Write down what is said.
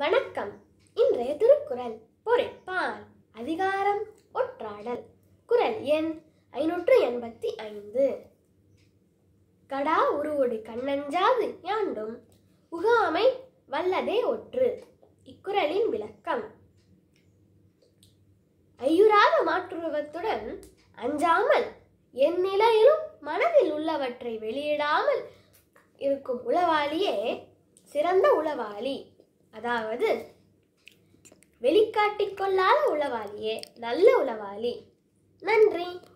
வணக்கம் இன்றைய திருக்குறள் பொருட்பால் அதிகாரம் ஒற்றாடல் குறள் எண் ஐநூற்று எண்பத்தி ஐந்து கடா உருவொடு கண்ணஞ்சாது யாண்டும் உகாமை வல்லதே ஒற்று இக்குறளின் விளக்கம் ஐயுறாத மாற்றுருவத்துடன் அஞ்சாமல் என் நிலையிலும் மனதில் உள்ளவற்றை வெளியிடாமல் இருக்கும் உளவாளியே சிறந்த உளவாளி அதாவது வெளிக்காட்டிக் கொள்ளாத உளவாளியே நல்ல உளவாளி நன்றி